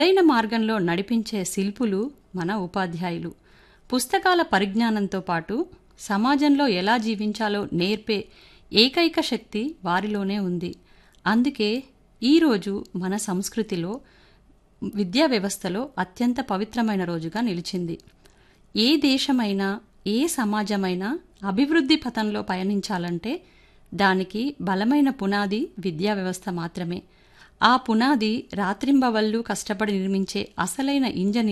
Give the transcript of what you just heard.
సరైన మార్గంలో నడిపించే శిల్పులు మన ఉపాధ్యాయులు పుస్తకాల పరిజ్ఞానంతో పాటు సమాజంలో ఎలా జీవించాలో నేర్పే ఏకైక శక్తి వారిలోనే ఉంది అందుకే ఈరోజు మన సంస్కృతిలో విద్యా వ్యవస్థలో అత్యంత పవిత్రమైన రోజుగా నిలిచింది ఏ దేశమైనా ఏ సమాజమైనా అభివృద్ధి పథంలో పయనించాలంటే దానికి బలమైన పునాది విద్యా వ్యవస్థ మాత్రమే ఆ పునాది రాత్రింబవళ్ళు కష్టపడి నిర్మించే అసలైన ఇంజనీర్